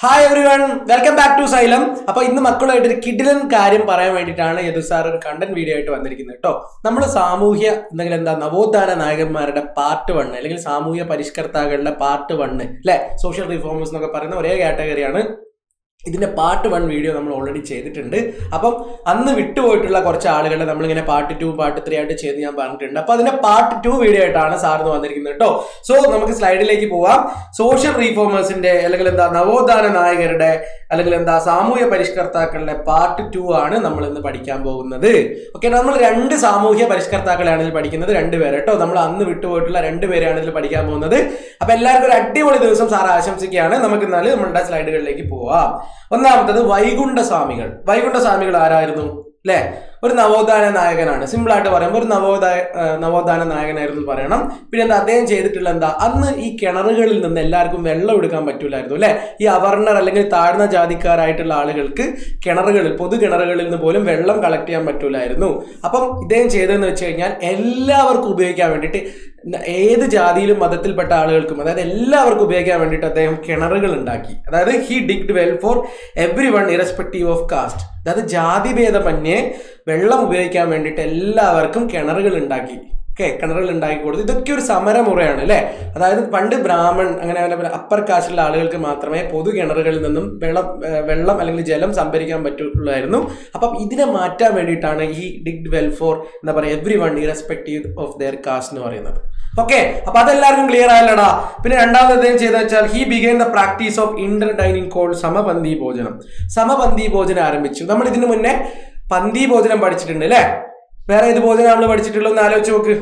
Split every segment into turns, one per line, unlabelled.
hi everyone welcome back to Xylem അപ്പൊ ഇന്ന് മക്കളുമായിട്ട് ഒരു കിഡിലൻ കാര്യം പറയാൻ വേണ്ടിയിട്ടാണ് യദു സാർ ഒരു കണ്ടന്റ് വീഡിയോ ആയിട്ട് വന്നിരിക്കുന്നത് കേട്ടോ നമ്മൾ സാമൂഹ്യ എന്തെങ്കിലും എന്താ നവോത്ഥാന നായകന്മാരുടെ പാർട്ട് വണ്ണ് അല്ലെങ്കിൽ സാമൂഹ്യ പരിഷ്കർത്താക്കളുടെ പാർട്ട് വണ്ണ് അല്ലെ സോഷ്യൽ റിഫോമേഴ്സ് എന്നൊക്കെ പറയുന്ന ഒരേ കാറ്റഗറിയാണ് ഇതിന്റെ പാർട്ട് വൺ വീഡിയോ നമ്മൾ ഓൾറെഡി ചെയ്തിട്ടുണ്ട് അപ്പം അന്ന് വിട്ടുപോയിട്ടുള്ള കുറച്ച് ആളുകളെ നമ്മളിങ്ങനെ പാർട്ട് ടു പാർട്ട് ത്രീ ആയിട്ട് ചെയ്ത് ഞാൻ പറഞ്ഞിട്ടുണ്ട് അപ്പൊ അതിന്റെ പാർട്ട് ടു വീഡിയോ ആയിട്ടാണ് സാറിന് വന്നിരിക്കുന്നത് കേട്ടോ സോ നമുക്ക് സ്ലൈഡിലേക്ക് പോവാം സോഷ്യൽ റീഫോമേഴ്സിന്റെ അല്ലെങ്കിൽ എന്താ നവോത്ഥാന നായകരുടെ അല്ലെങ്കിൽ എന്താ സാമൂഹ്യ പരിഷ്കർത്താക്കളുടെ പാർട്ട് ടു ആണ് നമ്മൾ ഇന്ന് പഠിക്കാൻ പോകുന്നത് ഓക്കെ നമ്മൾ രണ്ട് സാമൂഹ്യ പരിഷ്കർത്താക്കളെയാണ് ഇതിൽ പഠിക്കുന്നത് രണ്ടുപേരെ കേട്ടോ നമ്മൾ അന്ന് വിട്ടുപോയിട്ടുള്ള രണ്ടുപേരെയാണ് ഇതിൽ പഠിക്കാൻ പോകുന്നത് അപ്പൊ എല്ലാവർക്കും ഒരു അടിപൊളി ദിവസം സാർ ആശംസിക്കുകയാണ് നമുക്ക് എന്നാൽ നമ്മളുടെ സ്ലൈഡുകളിലേക്ക് പോവാം ഒന്നാമത്തത് വൈകുണ്ഠ സ്വാമികൾ വൈകുണ്ഠ സ്വാമികൾ ആരായിരുന്നു അല്ലെ ഒരു നവോത്ഥാന നായകനാണ് സിമ്പിൾ ആയിട്ട് പറയുമ്പോൾ ഒരു നവോദായ ഏഹ് നവോത്ഥാന നായകനായിരുന്നു എന്ന് പറയണം പിന്നെ എന്താ അദ്ദേഹം ചെയ്തിട്ടുള്ള എന്താ അന്ന് ഈ കിണറുകളിൽ നിന്ന് എല്ലാവർക്കും വെള്ളം എടുക്കാൻ പറ്റൂലായിരുന്നു അല്ലെ ഈ അവർണർ അല്ലെങ്കിൽ താഴ്ന്ന ജാതിക്കാരായിട്ടുള്ള ആളുകൾക്ക് കിണറുകളിൽ പൊതു കിണറുകളിൽ നിന്ന് പോലും വെള്ളം കളക്ട് ചെയ്യാൻ പറ്റൂലായിരുന്നു അപ്പം ഇദ്ദേഹം ചെയ്തതെന്ന് വെച്ച് കഴിഞ്ഞാൽ എല്ലാവർക്കും ഉപയോഗിക്കാൻ വേണ്ടിയിട്ട് ഏത് ജാതിയിലും മതത്തിൽപ്പെട്ട ആളുകൾക്കും അതായത് എല്ലാവർക്കും ഉപയോഗിക്കാൻ വേണ്ടിയിട്ട് അദ്ദേഹം കിണറുകൾ ഉണ്ടാക്കി അതായത് he digged well for everyone irrespective of caste അതായത് ജാതിഭേദമന്യേ വെള്ളം ഉപയോഗിക്കാൻ വേണ്ടിയിട്ട് എല്ലാവർക്കും കിണറുകൾ ഉണ്ടാക്കി ഓക്കെ കിണറുകൾ ഉണ്ടാക്കി കൊടുത്തു ഇതൊക്കെ ഒരു സമരമുറയാണ് അല്ലേ അതായത് പണ്ട് ബ്രാഹ്മൺ അങ്ങനെ അങ്ങനെ അപ്പർ കാസ്റ്റിലുള്ള ആളുകൾക്ക് മാത്രമേ പൊതു കിണറുകളിൽ നിന്നും വെള്ളം ഏർ വെള്ളം അല്ലെങ്കിൽ ജലം സംഭരിക്കാൻ പറ്റുള്ളായിരുന്നു അപ്പം ഇതിനെ മാറ്റാൻ വേണ്ടിയിട്ടാണ് ഈ ഡിഗ്ഡ് വെൽ ഫോർ എന്താ പറയുക everyone irrespective of their caste എന്ന് പറയുന്നത് ഓക്കെ അപ്പൊ അതെല്ലാവർക്കും ക്ലിയർ ആയല്ലടാ പിന്നെ രണ്ടാമത് അദ്ദേഹം ചെയ്തെന്ന് വെച്ചാൽ he began the practice of inter dining call സമപന്തി ഭോജനം സമപന്തി ഭോജനം ആരംഭിച്ചു നമ്മൾ ഇതിനു മുന്നേ പന്തി ഭോജനം പഠിച്ചിട്ടുണ്ട് അല്ലേ വേറെ ഏത് ഭോജനം നമ്മൾ പഠിച്ചിട്ടുള്ളൂ എന്ന് ആലോചിച്ച് നോക്ക്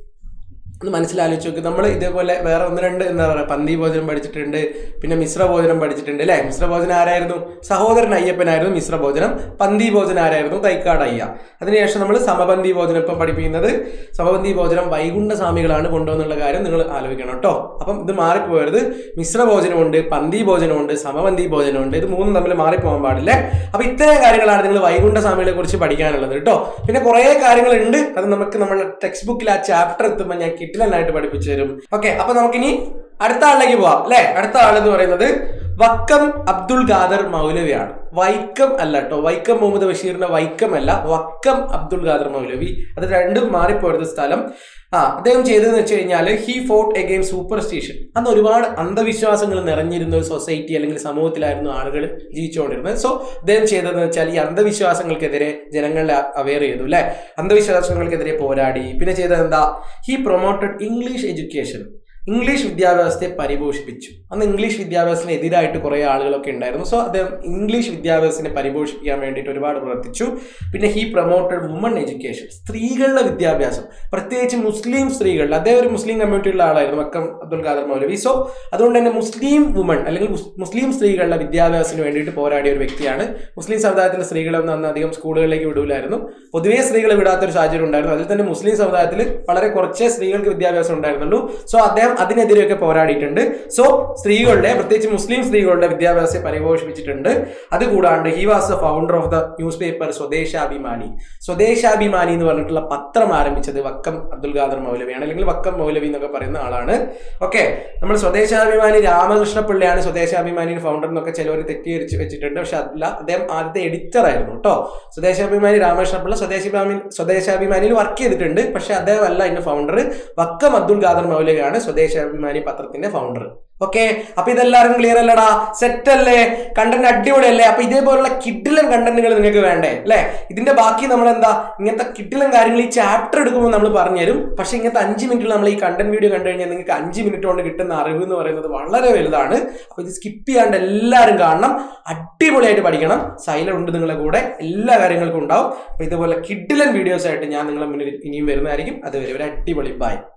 ഒന്ന് മനസ്സിലാലോചിച്ച് നോക്ക് നമ്മൾ ഇതേപോലെ വേറെ ഒന്ന് രണ്ട് എന്താ പറയുക പന്തി ഭോജനം പഠിച്ചിട്ടുണ്ട് പിന്നെ മിശ്ര ഭോജനം പഠിച്ചിട്ടുണ്ട് അല്ലേ മിശ്ര ഭോജനം ആരായിരുന്നു സഹോദരൻ അയ്യപ്പനായിരുന്നു മിശ്ര ഭോജനം പന്തി ഭോജനം ആരായിരുന്നു തൈക്കാട് അയ്യ അതിനുശേഷം നമ്മൾ സമപന്തി ഭോജനം ഇപ്പം പഠിപ്പിക്കുന്നത് സമപന്തി ഭോജനം വൈകുണ്ഠ സ്വാമികളാണ് കൊണ്ടുവന്നുള്ള കാര്യം നിങ്ങൾ ആലോചിക്കണം കേട്ടോ അപ്പം ഇത് മാറിപ്പോകരുത് മിശ്ര ഭോജനമുണ്ട് പന്തി ഭോജനമുണ്ട് സമപന്തി ഭോജനമുണ്ട് ഇത് മൂന്നും തമ്മിൽ മാറിപ്പോകാൻ പാടില്ലേ അപ്പൊ ഇത്രയും കാര്യങ്ങളാണ് നിങ്ങൾ വൈകുണ്ഠ സ്വാമികളെ കുറിച്ച് പഠിക്കാനുള്ളത് കേട്ടോ പിന്നെ കുറേ കാര്യങ്ങളുണ്ട് അത് നമുക്ക് നമ്മുടെ ടെക്സ്റ്റ് ബുക്കിൽ ആ ചാപ്റ്റർ എത്തുമ്പോൾ ഞാൻ കിട്ടിലനായിട്ട് പഠിപ്പിച്ചു തരും ഓക്കെ അപ്പൊ നമുക്കിനി അടുത്ത ആളിലേക്ക് പോവാം അല്ലെ അടുത്ത ആൾ എന്ന് പറയുന്നത് വക്കം അബ്ദുൾ ഖാദർ മൗലവിയാണ് വൈക്കം അല്ല കേട്ടോ വൈക്കം മുഹമ്മദ് ബഷീറിന്റെ വൈക്കം അല്ല വക്കം അബ്ദുൾ ഖാദർ മൗലവി അത് രണ്ടും മാറിപ്പോയത് സ്ഥലം ആ അദ്ദേഹം ചെയ്തതെന്ന് വെച്ച് കഴിഞ്ഞാൽ ഹി ഫോർട്ട് എഗെയിൻ സൂപ്പർസ്റ്റിഷൻ അന്ന് ഒരുപാട് അന്ധവിശ്വാസങ്ങൾ നിറഞ്ഞിരുന്ന ഒരു സൊസൈറ്റി അല്ലെങ്കിൽ സമൂഹത്തിലായിരുന്നു ആളുകൾ ജീവിച്ചുകൊണ്ടിരുന്നത് സോ അദ്ദേഹം ചെയ്തതെന്ന് വെച്ചാൽ ഈ അന്ധവിശ്വാസങ്ങൾക്കെതിരെ ജനങ്ങളെ അവെയർ ചെയ്തു അല്ലെ അന്ധവിശ്വാസങ്ങൾക്കെതിരെ പോരാടി പിന്നെ ചെയ്തത് എന്താ he promoted English education English വിദ്യാഭ്യാസത്തെ പരിപോഷിപ്പിച്ചു അന്ന് ഇംഗ്ലീഷ് വിദ്യാഭ്യാസത്തിന് എതിരായിട്ട് കുറേ ആളുകളൊക്കെ ഉണ്ടായിരുന്നു സോ അദ്ദേഹം ഇംഗ്ലീഷ് വിദ്യാഭ്യാസത്തിനെ പരിപോഷിപ്പിക്കാൻ വേണ്ടിയിട്ട് ഒരുപാട് പ്രവർത്തിച്ചു പിന്നെ ഹി പ്രൊമോട്ടഡ് വുമൺ എഡ്യൂക്കേഷൻ സ്ത്രീകളുടെ വിദ്യാഭ്യാസം പ്രത്യേകിച്ച് മുസ്ലിം സ്ത്രീകളുടെ അദ്ദേഹം ഒരു മുസ്ലിം കമ്മ്യൂണിറ്റിയുള്ള ആളായിരുന്നു മക്കം അബ്ദുൽ ഖാദർ മൗലവി സോ അതുകൊണ്ട് തന്നെ മുസ്ലിം വുമൺ അല്ലെങ്കിൽ മുസ്- മുസ്ലിം സ്ത്രീകളുടെ വിദ്യാഭ്യാസത്തിന് വേണ്ടിയിട്ട് പോരാടിയ ഒരു വ്യക്തിയാണ് മുസ്ലിം സമുദായത്തിലെ സ്ത്രീകളൊന്നും അന്ന് അധികം സ്കൂളുകളിലേക്ക് വിടൂലായിരുന്നു പൊതുവേ സ്ത്രീകളെ വിടാത്തൊരു സാഹചര്യം ഉണ്ടായിരുന്നു അതിൽ തന്നെ മുസ്ലിം സമുദായത്തിൽ വളരെ കുറച്ചേ സ്ത്രീകൾക്ക് വിദ്യാഭ്യാസം ഉണ്ടായിരുന്നുള്ളൂ സോ അദ്ദേഹം അതിനെതിരെയൊക്കെ പോരാടിയിട്ടുണ്ട് സോ സ്ത്രീകളുടെ പ്രത്യേകിച്ച് മുസ്ലിം സ്ത്രീകളുടെ വിദ്യാഭ്യാസത്തെ പരിപോഷിപ്പിച്ചിട്ടുണ്ട് അതുകൂടാണ്ട് he was the founder of the newspaper Swadeshabhimani Swadeshabhimani എന്ന് പറഞ്ഞിട്ടുള്ള പത്രം ആരംഭിച്ചത് വക്കം അബ്ദുൽ ഖാദർ മൗലവിയാണ് അല്ലെങ്കിൽ വക്കം മൗലവി എന്നൊക്കെ പറയുന്ന ആളാണ് ഓക്കെ നമ്മൾ സ്വദേശാഭിമാനി രാമകൃഷ്ണ പിള്ളയാണ് സ്വദേശാഭിമാനി ഫൗണ്ടർ എന്നൊക്കെ ചിലവർ തെറ്റിദ്ധരിച്ച് വെച്ചിട്ടുണ്ട് പക്ഷെ അതല്ല അദ്ദേഹം ആദ്യത്തെ എഡിറ്റർ ആയിരുന്നു കേട്ടോ സ്വദേശാഭിമാനി രാമകൃഷ്ണ പിള്ള സ്വദേശാഭിമാനി സ്വദേശാഭിമാനിയിൽ വർക്ക് ചെയ്തിട്ടുണ്ട് പക്ഷെ അദ്ദേഹം അല്ല ഇതിന്റെ ഫൗണ്ടർ വക്കം അബ്ദുൽ ഖാദർ മൗലവിയാണ് സ്വദേശാഭിമാനി പത്രത്തിന്റെ ഫൗണ്ടർ ഓക്കെ അപ്പൊ ഇതെല്ലാവർക്കും ക്ലിയർ അല്ലടാ സെറ്റ് അല്ലേ കണ്ടന്റ് അടിപൊളിയല്ലേ അപ്പൊ ഇതേപോലുള്ള കിഡിലൻ കണ്ടന്റുകൾ നിങ്ങൾക്ക് വേണ്ടേ അല്ലെ ഇതിന്റെ ബാക്കി നമ്മൾ എന്താ ഇങ്ങനത്തെ കിഡിലൻ കാര്യങ്ങൾ ഈ ചാപ്റ്റർ എടുക്കുമ്പോൾ നമ്മൾ പറഞ്ഞുതരും പക്ഷെ ഇങ്ങനത്തെ അഞ്ച് മിനിറ്റിൽ നമ്മൾ ഈ കണ്ടന്റ് വീഡിയോ കണ്ടു കഴിഞ്ഞാൽ നിങ്ങൾക്ക് അഞ്ച് മിനിറ്റ് കൊണ്ട് കിട്ടുന്ന അറിവ് എന്ന് പറയുന്നത് വളരെ വലുതാണ് അപ്പൊ ഇത് സ്കിപ്പ് ചെയ്യാണ്ട് എല്ലാവരും കാണണം അടിപൊളിയായിട്ട് പഠിക്കണം സൈലം ഉണ്ട് നിങ്ങളുടെ കൂടെ എല്ലാ കാര്യങ്ങൾക്കും ഉണ്ടാവും അപ്പൊ ഇതുപോലെ കിഡിലൻ വീഡിയോസ് ആയിട്ട് ഞാൻ നിങ്ങളെ മുന്നിൽ ഇനിയും വരുന്നതായിരിക്കും അതുവരെ ഒരു അടിപൊളി ബൈ